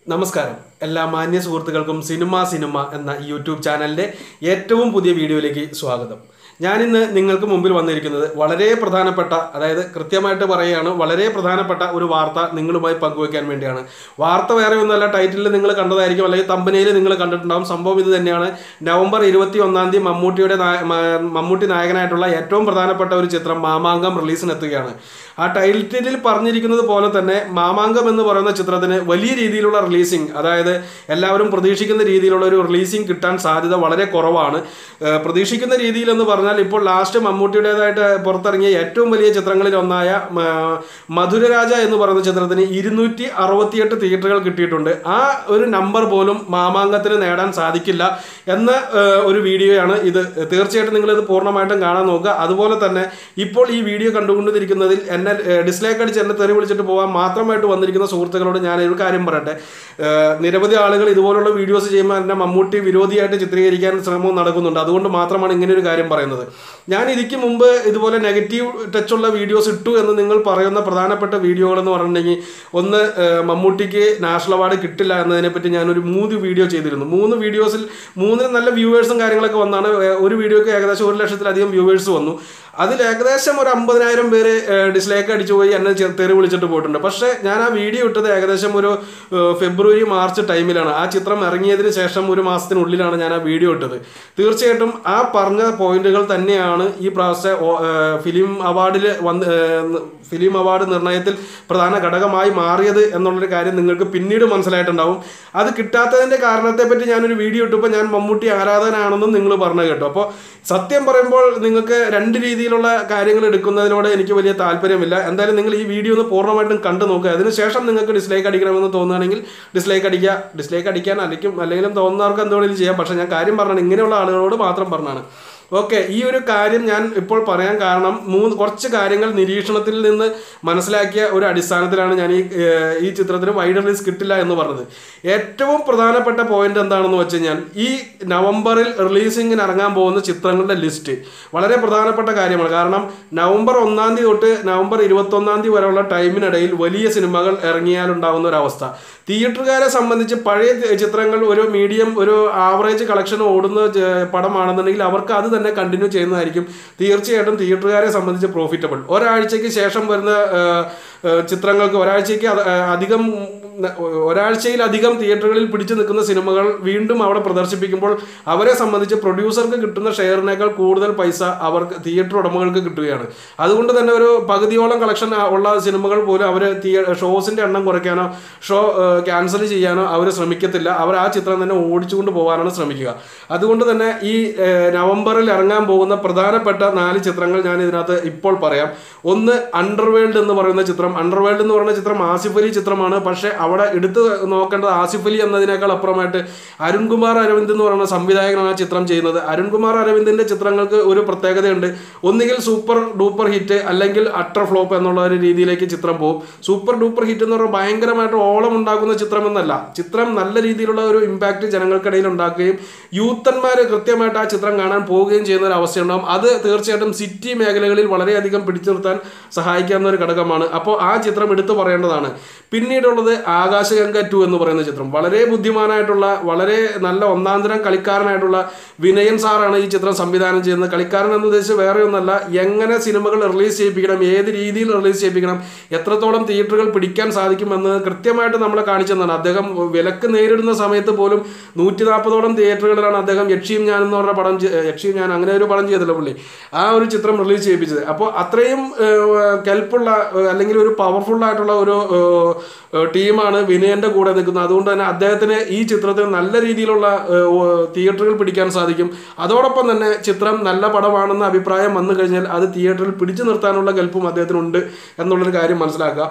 നമസ്കാരം എല്ലാ മാന്യ സുഹൃത്തുക്കൾക്കും സിനിമ സിനിമ എന്ന ഈ യൂട്യൂബ് ചാനലിൻ്റെ ഏറ്റവും പുതിയ വീഡിയോയിലേക്ക് സ്വാഗതം ഞാനിന്ന് നിങ്ങൾക്ക് മുമ്പിൽ വന്നിരിക്കുന്നത് വളരെ പ്രധാനപ്പെട്ട അതായത് കൃത്യമായിട്ട് പറയുകയാണ് വളരെ പ്രധാനപ്പെട്ട ഒരു വാർത്ത നിങ്ങളുമായി പങ്കുവയ്ക്കാൻ വേണ്ടിയാണ് വാർത്ത വേറെ ഒന്നുമല്ല ടൈറ്റിലിൽ നിങ്ങൾ കണ്ടതായിരിക്കും അല്ലെങ്കിൽ തമ്പനയിൽ നിങ്ങൾ കണ്ടിട്ടുണ്ടാവും സംഭവം ഇത് തന്നെയാണ് നവംബർ ഇരുപത്തി ഒന്നാം തീയതി മമ്മൂട്ടിയുടെ നായ- മ- മമ്മൂട്ടി നായകനായിട്ടുള്ള ഏറ്റവും പ്രധാനപ്പെട്ട ഒരു ചിത്രം മാമാങ്കം റിലീസിനെത്തുകയാണ് ആ ടൈറ്റിലിൽ പറഞ്ഞിരിക്കുന്നത് പോലെ തന്നെ മാമാങ്കം എന്ന് പറയുന്ന ചിത്രത്തിന് വലിയ രീതിയിലുള്ള റിലീസിങ് അതായത് എല്ലാവരും പ്രതീക്ഷിക്കുന്ന രീതിയിലുള്ള ഒരു റിലീസിങ് കിട്ടാൻ സാധ്യത വളരെ കുറവാണ് ഏഹ് പ്രതീക്ഷിക്കുന്ന രീതിയിൽ എന്ന് പറഞ്ഞാൽ ഇപ്പോൾ ലാസ്റ്റ് മമ്മൂട്ടിയുടേതായിട്ട് പുറത്തിറങ്ങിയ ഏറ്റവും വലിയ ചിത്രങ്ങളിൽ ഒന്നായ മ- മധുരരാജ എന്ന് പറയുന്ന ചിത്രത്തിന് ഇരുന്നൂറ്റി അറുപത്തിയെട്ട് തിയേറ്ററുകൾ കിട്ടിയിട്ടുണ്ട് ആ ഒരു നമ്പർ പോലും മാമാങ്കത്തിന് നേടാൻ സാധിക്കില്ല എന്ന ഏഹ്, ഒരു വീഡിയോയാണ് ഇത് തീർച്ചയായിട്ടും നിങ്ങൾ ഇത് പൂർണ്ണമായിട്ടും കാണാൻ നോക്കുക അതുപോലെ തന്നെ ഇപ്പോൾ ഈ വീഡിയോ കണ്ടുകൊണ്ടിരിക്കുന്നതിൽ എന്നെ ഡിസ്ലൈക്ക് അടിച്ച് എന്നെ തെറി വിളിച്ചിട്ട് പോകാൻ മാത്രമായിട്ട് വന്നിരിക്കുന്ന സുഹൃത്തുക്കളോട് ഞാൻ ഒരു കാര്യം പറയട്ടെ ഏഹ്, നിരവധി ആളുകൾ ഇതുപോലുള്ള വീഡിയോസ് ചെയ്യുമ്പോൾ എന്നെ മമ്മൂട്ടി വിരോധിയായിട്ട് ചിത്രീകരിക്കാൻ ശ്രമവും നടക്കുന്നുണ്ട് അതുകൊണ്ട് മാത്രമാണ് ഇങ്ങനെ ഒരു കാര്യം പറയുന്നത് ഞാൻ ഇതിക്ക് മുമ്പ് ഇതുപോലെ നെഗറ്റീവ് ടച്ചുള്ള വീഡിയോസ് ഇട്ടു എന്ന് നിങ്ങൾ പറയുന്ന പ്രധാനപ്പെട്ട വീഡിയോകൾ എന്ന് പറഞ്ഞിട്ടുണ്ടെങ്കിൽ ഒന്ന് ഏഹ്, മമ്മൂട്ടിക്ക് നാഷണൽ അവാർഡ് കിട്ടില്ല എന്നതിനെപ്പറ്റി ഞാനൊരു മൂന്ന് വീഡിയോ ചെയ്തിരുന്നു മൂന്ന് വീഡിയോസിൽ മൂന്നിന് നല്ല വ്യൂവേഴ്സും കാര്യങ്ങളൊക്കെ വന്നാണ് ഏഹ്, ഒരു വീഡിയോക്ക് ഏകദേശം ഒരു ലക്ഷത്തിലധികം വ്യൂവേഴ്സ് വന്നു അതിൽ ഏകദേശം ഒരു അമ്പതിനായിരം പേര് ഡിസ്ലൈക്ക് അടിച്ചു പോയി എന്നെ ചെ- തെറി വിളിച്ചിട്ട് പോയിട്ടുണ്ട് പക്ഷേ ഞാൻ ആ വീഡിയോ ഇട്ടത് ഏകദേശം ഒരു ഏഹ്, ഫെബ്രുവരി മാർച്ച് ടൈമിലാണ് ആ ചിത്രം ഇറങ്ങിയതിന് ശേഷം ഒരു മാസത്തിനുള്ളിലാണ് ഞാൻ ആ വീഡിയോ ഇട്ടത് തീർച്ചയായിട്ടും ആ പറഞ്ഞ പോയിന്റുകൾ തന്നെയാണ് ഈ പ്രാവശ്യത്തെ ഓ- ഏഹ്, ഫിലിം അവാർഡിൽ വന്ന് ഏഹ്, ഫിലിം അവാർഡ് നിർണയത്തിൽ പ്രധാന ഘടകമായി മാറിയത് എന്നുള്ളൊരു കാര്യം നിങ്ങൾക്ക് പിന്നീട് മനസ്സിലായിട്ടുണ്ടാവും അത് കിട്ടാത്തതിന്റെ കാരണത്തെപ്പറ്റി ഞാനൊരു വീഡിയോ ഇട്ടപ്പോൾ ഞാൻ മമ്മൂട്ടി ആരാധകനാണെന്നും നിങ്ങൾ പറഞ്ഞു കേട്ടോ അപ്പോൾ സത്യം പറയുമ്പോൾ നിങ്ങൾക്ക് രണ്ട് രീതിയിലുള്ള കാര്യങ്ങൾ എടുക്കുന്നതിനോട് എനിക്ക് വലിയ താല്പര്യമില്ല എന്തായാലും നിങ്ങൾ ഈ വീഡിയോ ഒന്ന് പൂർണ്ണമായിട്ടും കണ്ടു നോക്കുക അതിനുശേഷം നിങ്ങൾക്ക് ഡിസ്ലൈക്ക് അടിക്കണമെന്ന് തോന്നുകയാണെങ്കിൽ ഡിസ്ലൈക്ക് അടിക്കുക ഡിസ്ലൈക്ക് അടിക്കാൻ അടിക്കും അല്ലെങ്കിലും തോന്നുന്നവർക്ക് എന്തുവേണമെങ്കിലും ചെയ്യാം പക്ഷേ ഞാൻ കാര്യം പറഞ്ഞാണ് ഇങ്ങനെയുള്ള ആളുകളോട് മാത്രം പറഞ്ഞാണ് ഓക്കെ ഈ ഒരു കാര്യം ഞാൻ ഇപ്പോൾ പറയാൻ കാരണം മൂന്ന് കുറച്ച് കാര്യങ്ങൾ നിരീക്ഷണത്തിൽ നിന്ന് മനസ്സിലാക്കിയ ഒരു അടിസ്ഥാനത്തിലാണ് ഞാൻ ഈ ഏഹ്, ഈ ചിത്രത്തിന് വൈഡ് റിലീസ് കിട്ടില്ല എന്ന് പറഞ്ഞത് ഏറ്റവും പ്രധാനപ്പെട്ട പോയിന്റ് എന്താണെന്ന് വെച്ച് കഴിഞ്ഞാൽ ഈ നവംബറിൽ റിലീസിങ്ങിന് ഇറങ്ങാൻ പോകുന്ന ചിത്രങ്ങളുടെ ലിസ്റ്റ് വളരെ പ്രധാനപ്പെട്ട കാര്യമാണ് കാരണം നവംബർ ഒന്നാം തീയതി തൊട്ട് നവംബർ ഇരുപത്തൊന്നാം തീയതി വരെയുള്ള ടൈമിനിടയിൽ വലിയ സിനിമകൾ ഇറങ്ങിയാലുണ്ടാകുന്ന ഒരു അവസ്ഥ തിയേറ്ററുകാരെ സംബന്ധിച്ച് പഴയ തി- ചിത്രങ്ങൾ ഒരു മീഡിയം ഒരു ആവറേജ് കളക്ഷൻ ഓടുന്ന ജ- പടമാണെന്നുണ്ടെങ്കിൽ അവർക്ക് അത് തന്നെ കണ്ടിന്യൂ ചെയ്യുന്നതായിരിക്കും തീർച്ചയായിട്ടും തിയേറ്ററുകാരെ സംബന്ധിച്ച് പ്രോഫിറ്റബിൾ ഒരാഴ്ചയ്ക്ക് ശേഷം വരുന്ന ആ, ആ, ചിത്രങ്ങൾക്ക് ഒരാഴ്ചയ്ക്ക് അത്, ആ, അധികം ഉം, ഒരാഴ്ചയിലധികം തിയേറ്ററുകളിൽ പിടിച്ചു നിൽക്കുന്ന സിനിമകൾ വീണ്ടും അവിടെ പ്രദർശിപ്പിക്കുമ്പോൾ അവരെ സംബന്ധിച്ച് പ്രൊഡ്യൂസർക്ക് കിട്ടുന്ന ഷെയറിനേക്കാൾ കൂടുതൽ പൈസ അവർക്ക് തിയേറ്റർ ഉടമകൾക്ക് കിട്ടുകയാണ് അതുകൊണ്ട് തന്നെ ഒരു പകുതിയോളം കളക്ഷൻ ഉള്ള സിനിമകൾ പോലും അവർ ഷോസിന്റെ എണ്ണം കുറയ്ക്കാനോ ഷോ ക്യാൻസൽ ചെയ്യാനോ അവർ ശ്രമിക്കത്തില്ല അവർ ആ ചിത്രം തന്നെ ഓടിച്ചുകൊണ്ട് പോകാനാണ് ശ്രമിക്കുക അതുകൊണ്ട് തന്നെ ഈ ഏഹ്, നവംബറിൽ ഇറങ്ങാൻ പോകുന്ന പ്രധാനപ്പെട്ട നാല് ചിത്രങ്ങൾ ഞാൻ ഇതിനകത്ത് ഇപ്പോൾ പറയാം ഒന്ന് അണ്ടർവേൾഡ് എന്ന് പറയുന്ന ചിത്രം അണ്ടർവേൾഡ് എന്ന് പറയുന്ന ചിത്രം ആസിഫ് അലി ചിത്രമാണ് പക്ഷേ അവിടെ എടുത്തു നോക്കേണ്ടത് ആസിഫ് അലി എന്നതിനേക്കാൾ അപ്പുറമായിട്ട് അരുൺകുമാർ അരവിന്ദ് എന്ന് പറയുന്ന സംവിധായകനാണ് ആ ചിത്രം ചെയ്യുന്നത് അരുൺകുമാർ അരവിന്ദിന്റെ ചിത്രങ്ങൾക്ക് ഒരു പ്രത്യേകതയുണ്ട് ഒന്നുകിൽ സൂപ്പർ ഡൂപ്പർ ഹിറ്റ് അല്ലെങ്കിൽ അട്ടർ ഫ്ലോപ്പ് എന്നുള്ള ഒരു രീതിയിലേക്ക് ചിത്രം പോകും സൂപ്പർ ഡൂപ്പർ ഹിറ്റ് എന്ന് പറഞ്ഞാൽ ഭയങ്കരമായിട്ട് ഓളം ഉണ്ടാക്കുന്ന ചിത്രം എന്നല്ല ചിത്രം നല്ല രീതിയിലുള്ള ഒരു ഇമ്പാക്റ്റ് ജനങ്ങൾക്കിടയിൽ ഉണ്ടാക്കുകയും യൂത്തന്മാർ കൃത്യമായിട്ട് ആ ചിത്രം കാണാൻ പോവുകയും ചെയ്യുന്ന ഒരു അവസ്ഥയുണ്ടാകും അത് തീർച്ചയായിട്ടും സിറ്റി മേഖലകളിൽ വളരെയധികം പിടിച്ചു നിർത്താൻ സഹായിക്കാവുന്ന ഒരു ഘടകമാണ് അപ്പോൾ ആ ചിത്രം എടുത്തു പറയേണ്ടതാണ് പിന്നീടുള്ളത് ആകാശഗംഗ ടു എന്ന് പറയുന്ന ചിത്രം വളരെ ബുദ്ധിമാനായിട്ടുള്ള വളരെ നല്ല ഒന്നാം തരം കളിക്കാരനായിട്ടുള്ള വിനയൻ സാറാണ് ഈ ചിത്രം സംവിധാനം ചെയ്യുന്നത് കളിക്കാരൻ എന്ന് ഉദ്ദേശിച്ച് വേറെ ഒന്നല്ല എങ്ങനെ സിനിമകൾ റിലീസ് ചെയ്യിപ്പിക്കണം ഏത് രീതിയിൽ റിലീസ് ചെയ്യിപ്പിക്കണം എത്രത്തോളം തിയേറ്ററുകൾ പിടിക്കാൻ സാധിക്കും എന്ന് കൃത്യമായിട്ട് നമ്മളെ കാണിച്ചെന്നാണ് അദ്ദേഹം വിലക്ക് നേരിടുന്ന സമയത്ത് പോലും നൂറ്റി നാൽപ്പതോളം തിയേറ്ററുകളിലാണ് അദ്ദേഹം യക്ഷിയും ഞാൻ എന്ന് പറഞ്ഞ പടം ചെ- യക്ഷിയും ഞാൻ അങ്ങനെ ഒരു പടം ചെയ്തില്ല പുള്ളി ആ ഒരു ചിത്രം റിലീസ് ചെയ്യിപ്പിച്ചത് അപ്പോൾ അത്രയും കെൽപ്പുള്ള അല്ലെങ്കിൽ ഒരു പവർഫുൾ ആയിട്ടുള്ള ഒരു ഏഹ്, ഏഹ്, ടീമാണ് വിനയന്റെ കൂടെ നിൽക്കുന്നത് അതുകൊണ്ട് തന്നെ അദ്ദേഹത്തിന് ഈ ചിത്രത്തിൽ നല്ല രീതിയിലുള്ള ഏഹ്, ഓ- തിയേറ്ററുകൾ പിടിക്കാൻ സാധിക്കും അതോടൊപ്പം തന്നെ ചിത്രം നല്ല പടമാണെന്ന അഭിപ്രായം വന്നു കഴിഞ്ഞാൽ അത് തിയേറ്ററിൽ പിടിച്ചു നിർത്താനുള്ള കെൽപ്പും അദ്ദേഹത്തിനുണ്ട് എന്നുള്ളൊരു കാര്യം മനസ്സിലാക്കുക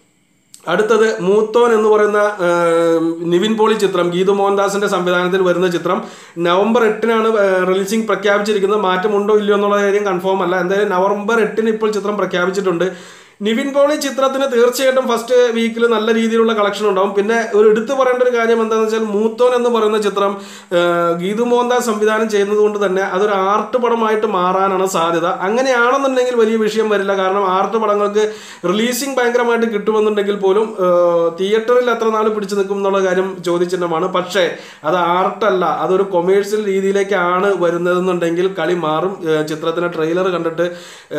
അടുത്തത് മൂത്തോൻ എന്ന് പറയുന്ന ആ, നിവിൻ പോളി ചിത്രം ഗീതു മോഹൻദാസിന്റെ സംവിധാനത്തിൽ വരുന്ന ചിത്രം നവംബർ എട്ടിനാണ് റിലീസിംഗ് പ്രഖ്യാപിച്ചിരിക്കുന്നത് മാറ്റമുണ്ടോ ഇല്ലയോ എന്നുള്ള കാര്യം കൺഫേം അല്ല എന്തായാലും നവംബർ എട്ടിന് ഇപ്പോൾ ചിത്രം പ്രഖ്യാപിച്ചിട്ടുണ്ട് നിവിൻ പോളി ചിത്രത്തിന് തീർച്ചയായിട്ടും ഫസ്റ്റ് വീക്കിൽ നല്ല രീതിയിലുള്ള കളക്ഷൻ ഉണ്ടാവും പിന്നെ ഒരു എടുത്തു പറയേണ്ട ഒരു കാര്യം എന്താണെന്ന് വെച്ചാൽ മൂത്തോൻ എന്ന് പറയുന്ന ചിത്രം ആ, ഗീതു മോഹൻദാസ് സംവിധാനം ചെയ്യുന്നത് കൊണ്ട് തന്നെ അതൊരു ആർട്ട് പടമായിട്ട് മാറാനാണ് സാധ്യത അങ്ങനെയാണെന്നുണ്ടെങ്കിൽ വലിയ വിഷയം വരില്ല കാരണം ആർട്ട് പടങ്ങൾക്ക് റിലീസിങ് ഭയങ്കരമായിട്ട് കിട്ടുമെന്നുണ്ടെങ്കിൽ പോലും ആ, തിയേറ്ററിൽ എത്ര നാൾ പിടിച്ചു നിൽക്കും എന്നുള്ള കാര്യം ചോദ്യചിഹ്നമാണ് പക്ഷേ അത് ആർട്ടല്ല അതൊരു കൊമേഴ്സ്യൽ രീതിയിലേക്കാണ് വരുന്നതെന്നുണ്ടെങ്കിൽ കളി മാറും ആ, ചിത്രത്തിന്റെ ട്രെയിലർ കണ്ടിട്ട്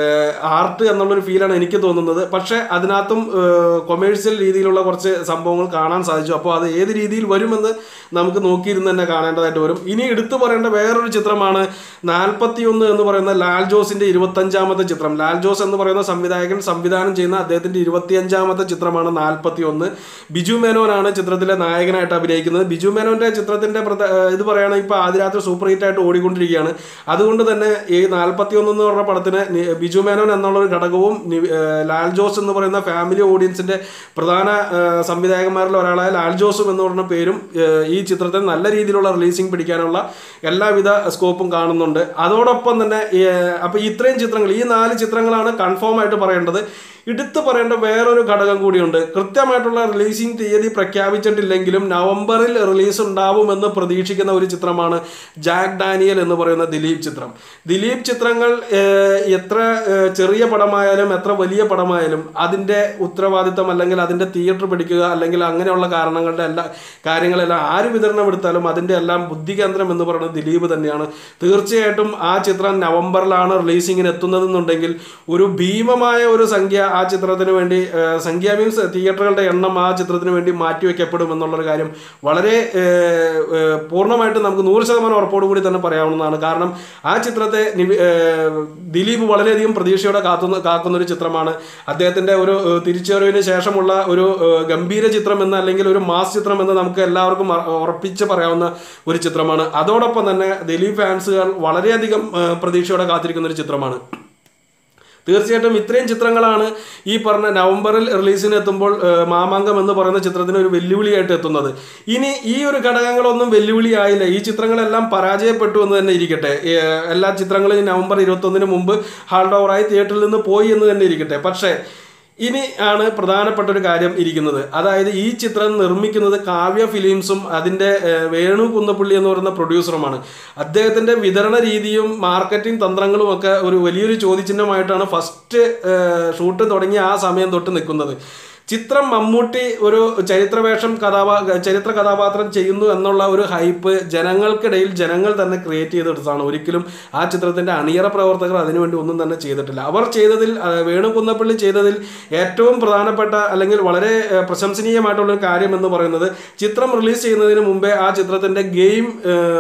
ആർട്ട് എന്നുള്ളൊരു ഫീലാണ് എനിക്ക് തോന്നുന്നത് പക്ഷേ അതിനകത്തും കൊമേഴ്സ്യൽ രീതിയിലുള്ള കുറച്ച് സംഭവങ്ങൾ കാണാൻ സാധിച്ചു അപ്പോൾ അത് ഏത് രീതിയിൽ വരുമെന്ന് നമുക്ക് നോക്കിയിരുന്ന് തന്നെ കാണേണ്ടതായിട്ട് വരും ഇനി എടുത്തു പറയേണ്ട വേറൊരു ചിത്രമാണ് നാൽപ്പത്തി ഒന്ന് എന്ന് പറയുന്ന ലാൽ ജോസിന്റെ ഇരുപത്തഞ്ചാമത്തെ ചിത്രം ലാൽ ജോസ് എന്ന് പറയുന്ന സംവിധായകൻ സംവിധാനം ചെയ്യുന്ന അദ്ദേഹത്തിന്റെ ഇരുപത്തിയഞ്ചാമത്തെ ചിത്രമാണ് നാൽപ്പത്തി ഒന്ന് ബിജു മേനോനാണ് ചിത്രത്തിലെ നായകനായിട്ട് അഭിനയിക്കുന്നത് ബിജു മേനോന്റെ ചിത്രത്തിന്റെ പ്രധ- ഏഹ് ഇത് പറയുകയാണെങ്കിൽ ഇപ്പോൾ ആദ്യ രാത്രി സൂപ്പർ ഹിറ്റ് ആയിട്ട് ഓടിക്കൊണ്ടിരിക്കുകയാണ് അതുകൊണ്ട് തന്നെ ഈ നാൽപ്പത്തി ഒന്ന് എന്ന് പറഞ്ഞ പടത്തിന് നി- ബിജു മേനോൻ എന്നുള്ള ഒരു ഘടകവും നി- ഏഹ് ലാൽ ജോസ് എന്ന് പറയുന്ന ഫാമിലി ഓഡിയൻസിന്റെ പ്രധാന ഏഹ് സംവിധായകന്മാരിൽ ഒരാളായ ലാൽ ജോസും എന്ന് പറഞ്ഞ പേരും ഏഹ് ഈ ചിത്രത്തിൽ നല്ല രീതിയിലുള്ള റിലീസിംഗ് പിടിക്കാനുള്ള എല്ലാവിധ സ്കോപ്പും കാണുന്നുണ്ട് അതോടൊപ്പം തന്നെ ഏഹ് അപ്പൊ ഇത്രയും ചിത്രങ്ങൾ ഈ നാല് ചിത്രങ്ങളാണ് കൺഫേം ആയിട്ട് പറയേണ്ടത് എടുത്തു പറയേണ്ട വേറൊരു ഘടകം കൂടിയുണ്ട് കൃത്യമായിട്ടുള്ള റിലീസിംഗ് തീയതി പ്രഖ്യാപിച്ചിട്ടില്ലെങ്കിലും നവംബറിൽ റിലീസ് ഉണ്ടാവുമെന്ന് പ്രതീക്ഷിക്കുന്ന ഒരു ചിത്രമാണ് ജാക്ക് ഡാനിയൽ എന്ന് പറയുന്ന ദിലീപ് ചിത്രം ദിലീപ് ചിത്രങ്ങൾ ഏഹ്, എത്ര ഏഹ്, ചെറിയ പടമായാലും എത്ര വലിയ പടമായാലും അതിൻ്റെ ഉത്തരവാദിത്തം അല്ലെങ്കിൽ അതിൻ്റെ തിയേറ്റർ പിടിക്കുക അല്ലെങ്കിൽ അങ്ങനെയുള്ള കാരണങ്ങളുടെ എല്ലാ കാര്യങ്ങളെല്ലാം ആര് വിതരണം എടുത്താലും അതിൻ്റെ എല്ലാം ബുദ്ധി കേന്ദ്രം എന്ന് പറയുന്നത് ദിലീപ് തന്നെയാണ് തീർച്ചയായിട്ടും ആ ചിത്രം നവംബറിലാണ് റിലീസിങ്ങിന് എത്തുന്നതെന്നുണ്ടെങ്കിൽ ഒരു ഭീമമായ ഒരു സംഖ്യ ആ ചിത്രത്തിന് വേണ്ടി ഏഹ്, സംഖ്യ മീൻസ് തിയേറ്ററുകളുടെ എണ്ണം ആ ചിത്രത്തിന് വേണ്ടി മാറ്റിവെക്കപ്പെടും എന്നുള്ളൊരു കാര്യം വളരെ ഏഹ്, ഏഹ്, പൂർണ്ണമായിട്ട് നമുക്ക് നൂറ് ശതമാനം ഉറപ്പോടു കൂടി തന്നെ പറയാവുന്നതാണ് കാരണം ആ ചിത്രത്തെ നിവി- ഏഹ്, ദിലീപ് വളരെയധികം പ്രതീക്ഷയോടെ കാത്തുന്ന കാക്കുന്ന ഒരു ചിത്രമാണ് അദ്ദേഹത്തിന്റെ ഒരു ഏഹ്, തിരിച്ചുവരവിന് ശേഷമുള്ള ഒരു ഏഹ്, ഗംഭീര ചിത്രം എന്ന് അല്ലെങ്കിൽ ഒരു മാസ് ചിത്രം എന്ന് നമുക്ക് എല്ലാവർക്കും അ- ഉറപ്പിച്ച് പറയാവുന്ന ഒരു ചിത്രമാണ് അതോടൊപ്പം തന്നെ ദിലീപ് ഫാൻസുകൾ വളരെയധികം ഏഹ്, പ്രതീക്ഷയോടെ കാത്തിരിക്കുന്ന ഒരു ചിത്രമാണ് തീർച്ചയായിട്ടും ഇത്രയും ചിത്രങ്ങളാണ് ഈ പറഞ്ഞ നവംബറിൽ റിലീസിന് എത്തുമ്പോൾ ഏഹ്, മാമാങ്കം എന്ന് പറയുന്ന ചിത്രത്തിന് ഒരു വെല്ലുവിളിയായിട്ട് എത്തുന്നത് ഇനി ഈ ഒരു ഘടകങ്ങളൊന്നും വെല്ലുവിളിയായില്ല ഈ ചിത്രങ്ങളെല്ലാം പരാജയപ്പെട്ടു എന്ന് തന്നെ ഇരിക്കട്ടെ ഏഹ്, എല്ലാ ചിത്രങ്ങളും ഈ നവംബർ ഇരുപത്തൊന്നിന് മുമ്പ് ഹാൾഡ് ഓവറായി തിയേറ്ററിൽ നിന്ന് പോയി എന്ന് തന്നെ ഇരിക്കട്ടെ പക്ഷേ ഇനി ആണ് പ്രധാനപ്പെട്ട ഒരു കാര്യം ഇരിക്കുന്നത് അതായത് ഈ ചിത്രം നിർമ്മിക്കുന്നത് കാവ്യ ഫിലിംസും അതിൻ്റെ ഏഹ്, വേണു കുന്നപ്പള്ളി എന്ന് പറയുന്ന പ്രൊഡ്യൂസറുമാണ് അദ്ദേഹത്തിൻ്റെ വിതരണ രീതിയും മാർക്കറ്റിംഗ് തന്ത്രങ്ങളും ഒക്കെ ഒരു വലിയൊരു ചോദ്യചിഹ്നമായിട്ടാണ് ഫസ്റ്റ് ഷൂട്ട് തുടങ്ങിയ ആ സമയം തൊട്ട് നിൽക്കുന്നത് ചിത്രം മമ്മൂട്ടി ഒരു ചരിത്രവേഷം കഥാപാ ചരിത്ര കഥാപാത്രം ചെയ്യുന്നു എന്നുള്ള ഒരു ഹൈപ്പ് ജനങ്ങൾക്കിടയിൽ ജനങ്ങൾ തന്നെ ക്രിയേറ്റ് ചെയ്തെടുത്തതാണ് ഒരിക്കലും ആ ചിത്രത്തിന്റെ അണിയറ പ്രവർത്തകർ അതിനുവേണ്ടി ഒന്നും തന്നെ ചെയ്തിട്ടില്ല അവർ ചെയ്തതിൽ ആ, വേണു കുന്നപ്പള്ളി ചെയ്തതിൽ ഏറ്റവും പ്രധാനപ്പെട്ട അല്ലെങ്കിൽ വളരെ ഏഹ്, പ്രശംസനീയമായിട്ടുള്ള ഒരു കാര്യം എന്ന് പറയുന്നത് ചിത്രം റിലീസ് ചെയ്യുന്നതിന് മുമ്പേ ആ ചിത്രത്തിന്റെ ഗെയിം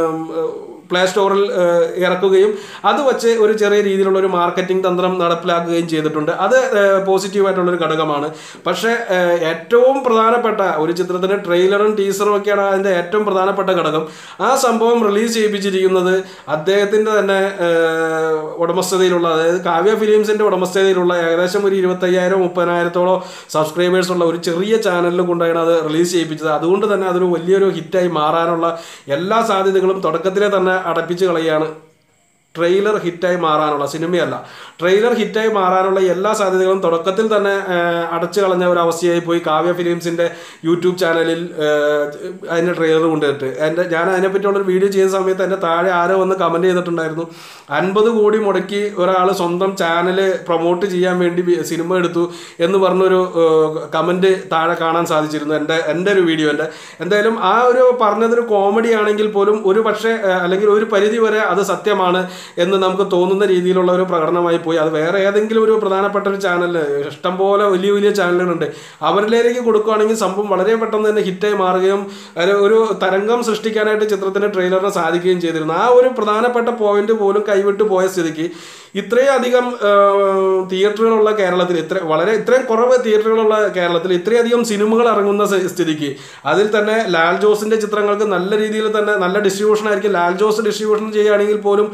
പ്ലേ സ്റ്റോറിൽ ഏഹ്, ഇറക്കുകയും അത് വച്ച് ഒരു ചെറിയ രീതിയിലുള്ള ഒരു മാർക്കറ്റിംഗ് തന്ത്രം നടപ്പിലാക്കുകയും ചെയ്തിട്ടുണ്ട് അത് പോസിറ്റീവായിട്ടുള്ള ഒരു ഘടകമാണ് പക്ഷേ ഏഹ്, ഏറ്റവും പ്രധാനപ്പെട്ട ഒരു ചിത്രത്തിന്റെ ട്രെയിലറും ടീസറും ഒക്കെയാണ് അതിന്റെ ഏറ്റവും പ്രധാനപ്പെട്ട ഘടകം ആ സംഭവം റിലീസ് ചെയ്യിപ്പിച്ചിരിക്കുന്നത് അദ്ദേഹത്തിന്റെ തന്നെ ഏഹ്, ഉടമസ്ഥതയിലുള്ള അതായത് കാവ്യ ഫിലിംസിന്റെ ഉടമസ്ഥതയിലുള്ള ഏകദേശം ഒരു ഇരുപത്തയ്യായിരം മുപ്പതിനായിരത്തോളം സബ്സ്ക്രൈബേഴ്സ് ഉള്ള ഒരു ചെറിയ ചാനലിൽ കൊണ്ടാണ് അത് റിലീസ് ചെയ്യിപ്പിച്ചത് അതുകൊണ്ട് തന്നെ അതൊരു വലിയൊരു ഹിറ്റായി മാറാനുള്ള എല്ലാ സാധ്യതകളും തുടക്കത്തിലെ തന്നെ അടപ്പിച്ച് കളയുകയാണ് ട്രെയിലർ ഹിറ്റായി മാറാനുള്ള സിനിമയല്ല ട്രെയിലർ ഹിറ്റായി മാറാനുള്ള എല്ലാ സാധ്യതകളും തുടക്കത്തിൽ തന്നെ ഏഹ്, അടച്ചു കളഞ്ഞ ഒരു അവസ്ഥയായി പോയി കാവ്യ ഫിലിംസിന്റെ യൂട്യൂബ് ചാനലിൽ ഏഹ്, അതിന്റെ ട്രെയിലർ കൊണ്ടിട്ട് എൻ്റെ ഞാൻ അതിനെപ്പറ്റിയുള്ള ഒരു വീഡിയോ ചെയ്ത സമയത്ത് എൻ്റെ താഴെ ആരോ വന്ന് കമന്റ് ചെയ്തിട്ടുണ്ടായിരുന്നു അൻപത് കോടി മുടക്കി ഒരാൾ സ്വന്തം ചാനൽ പ്രൊമോട്ട് ചെയ്യാൻ വേണ്ടി വി- സിനിമ എടുത്തു എന്ന് പറഞ്ഞൊരു കമന്റ് താഴെ കാണാൻ സാധിച്ചിരുന്നു എൻ്റെ എൻ്റെ ഒരു വീഡിയോ എൻ്റെ എന്തായാലും ആ ഒരു പറഞ്ഞതൊരു കോമഡി ആണെങ്കിൽ പോലും ഒരു പക്ഷേ ഏഹ്, അല്ലെങ്കിൽ ഒരു പരിധി വരെ അത് സത്യമാണ് എന്ന് നമുക്ക് തോന്നുന്ന രീതിയിലുള്ള ഒരു പ്രകടനമായി പോയി അത് വേറെ ഏതെങ്കിലും ഒരു പ്രധാനപ്പെട്ട ഒരു ചാനലിൽ ഇഷ്ടംപോലെ വലിയ വലിയ ചാനലുകളുണ്ട് അവരിലേക്ക് കൊടുക്കുകയാണെങ്കിൽ സംഭവം വളരെ പെട്ടെന്ന് തന്നെ ഹിറ്റായി മാറുകയും ഒരു ഒരു തരംഗം സൃഷ്ടിക്കാനായിട്ട് ചിത്രത്തിന്റെ ട്രെയിലറിന് സാധിക്കുകയും ചെയ്തിരുന്നു ആ ഒരു പ്രധാനപ്പെട്ട പോയിന്റ് പോലും കൈവിട്ട് പോയ സ്ഥിതിക്ക് ഇത്രയും അധികം ഏഹ്, തിയേറ്ററുകളുള്ള കേരളത്തിൽ ഇത്ര വളരെ ഇത്രയും കുറവ് തിയേറ്ററുകളുള്ള കേരളത്തിൽ ഇത്രയധികം സിനിമകൾ ഇറങ്ങുന്ന സ്ഥ- സ്ഥിതിക്ക് അതിൽ തന്നെ ലാൽ ജോസിന്റെ ചിത്രങ്ങൾക്ക് നല്ല രീതിയിൽ തന്നെ നല്ല ഡിസ്ട്രിബ്യൂഷൻ ആയിരിക്കും ലാൽ ജോസ് ഡിസ്ട്രിബ്യൂഷൻ ചെയ്യുകയാണെങ്കിൽ പോലും നല്ല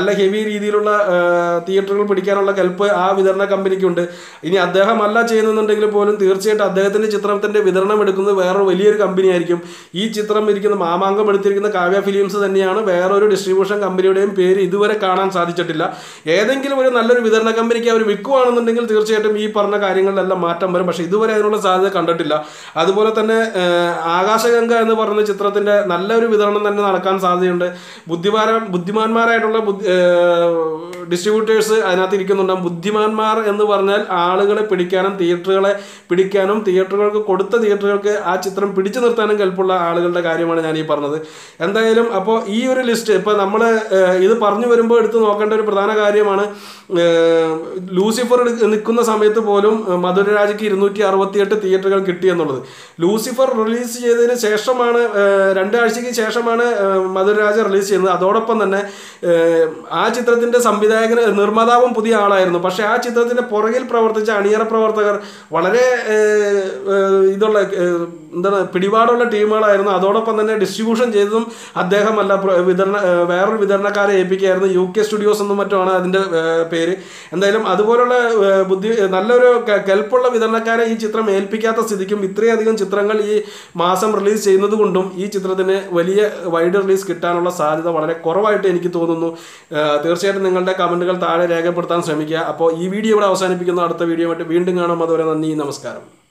നല്ല ഹെവി രീതിയിലുള്ള ആ, തിയേറ്ററുകൾ പിടിക്കാനുള്ള കെൽപ്പ് ആ വിതരണ കമ്പനിക്കുണ്ട് ഇനി അദ്ദേഹമല്ല ചെയ്യുന്നുണ്ടെങ്കിൽ പോലും തീർച്ചയായിട്ടും അദ്ദേഹത്തിന്റെ ചിത്രത്തിന്റെ വിതരണം എടുക്കുന്നത് വേറൊരു വലിയൊരു കമ്പനി ആയിരിക്കും ഈ ചിത്രം ഇരിക്കുന്ന മാമാങ്കം എടുത്തിരിക്കുന്ന കാവ്യ ഫിലിംസ് തന്നെയാണ് വേറൊരു ഡിസ്ട്രിബ്യൂഷൻ കമ്പനിയുടെയും പേര് ഇതുവരെ കാണാൻ സാധിച്ചിട്ടില്ല ഏതെങ്കിലും ഒരു നല്ലൊരു വിതരണ കമ്പനിക്ക് അവർ വിൽക്കുകയാണെന്നുണ്ടെങ്കിൽ തീർച്ചയായിട്ടും ഈ പറഞ്ഞ കാര്യങ്ങളിലെല്ലാം മാറ്റം വരും പക്ഷേ ഇതുവരെ അതിനുള്ള സാധ്യത കണ്ടിട്ടില്ല അതുപോലെ തന്നെ ഏഹ്, ആകാശഗംഗ എന്ന് പറയുന്ന ചിത്രത്തിന്റെ നല്ലൊരു വിതരണം തന്നെ നടക്കാൻ സാധ്യതയുണ്ട് ബുദ്ധിമാര ബുദ്ധിമാന്മാരായിട്ടുള്ള ഡിസ്ട്രിബ്യൂട്ടേഴ്സ് അതിനകത്ത് ഇരിക്കുന്നുണ്ടാകും ബുദ്ധിമാന്മാർ എന്ന് പറഞ്ഞാൽ ആളുകളെ പിടിക്കാനും തിയേറ്ററുകളെ പിടിക്കാനും തിയേറ്ററുകൾക്ക് കൊടുത്ത തിയേറ്ററുകൾക്ക് ആ ചിത്രം പിടിച്ചു നിർത്താനും കെൽപ്പുള്ള ആളുകളുടെ കാര്യമാണ് ഞാൻ ഈ പറഞ്ഞത് എന്തായാലും അപ്പോൾ ഈ ഒരു ലിസ്റ്റ് ഇപ്പോൾ നമ്മൾ ഇത് പറഞ്ഞു വരുമ്പോൾ എടുത്ത് നോക്കേണ്ട ഒരു പ്രധാന കാര്യമാണ് ഏഹ്, ലൂസിഫർ എടു- നിൽക്കുന്ന സമയത്ത് പോലും ഏഹ്, മധുരരാജയ്ക്ക് ഇരുന്നൂറ്റി അറുപത്തിയെട്ട് തിയേറ്ററുകൾ കിട്ടി എന്നുള്ളത് ലൂസിഫർ റിലീസ് ചെയ്തതിന് ശേഷമാണ് ഏഹ്, രണ്ടാഴ്ചയ്ക്ക് ശേഷമാണ് ഏഹ്, മധുരരാജ റിലീസ് ചെയ്യുന്നത് അതോടൊപ്പം തന്നെ ഏഹ്, ആ ചിത്രത്തിന്റെ സംവിധായകന് നിർമ്മാതാവും പുതിയ ആളായിരുന്നു പക്ഷെ ആ ചിത്രത്തിന്റെ പുറകിൽ പ്രവർത്തിച്ച അണിയറ പ്രവർത്തകർ വളരെ ഏഹ്, ഏഹ്, ഇതുള്ള ഏഹ്, എന്താണ് പിടിപാടുള്ള ടീമുകളായിരുന്നു അതോടൊപ്പം തന്നെ ഡിസ്ട്രിബ്യൂഷൻ ചെയ്തതും അദ്ദേഹമല്ല പ്ര- വിതരണ ഏഹ്, വേറൊരു വിതരണക്കാരെ ഏൽപ്പിക്കുകയായിരുന്നു യു കെ സ്റ്റുഡിയോസ് എന്നും മറ്റുമാണ് അതിന്റെ ഏഹ്, പേര് എന്തായാലും അതുപോലുള്ള ഏഹ്, ബുദ്ധി നല്ലൊരു കെ- കെൽപ്പുള്ള വിതരണക്കാരെ ഈ ചിത്രം ഏൽപ്പിക്കാത്ത സ്ഥിതിക്കും ഇത്രയധികം ചിത്രങ്ങൾ ഈ മാസം റിലീസ് ചെയ്യുന്നത് കൊണ്ടും ഈ ചിത്രത്തിന് വലിയ വൈഡ് റിലീസ് കിട്ടാനുള്ള സാധ്യത വളരെ കുറവായിട്ട് എനിക്ക് തോന്നുന്നു ഏഹ്, തീർച്ചയായിട്ടും നിങ്ങളുടെ കമന്റുകൾ താഴെ രേഖപ്പെടുത്താൻ ശ്രമിക്കുക അപ്പോൾ ഈ വീഡിയോ ഇവിടെ അവസാനിപ്പിക്കുന്ന അടുത്ത വീഡിയോ ആയിട്ട് വീണ്ടും കാണാം അതുവരെ നന്ദി നമസ്കാരം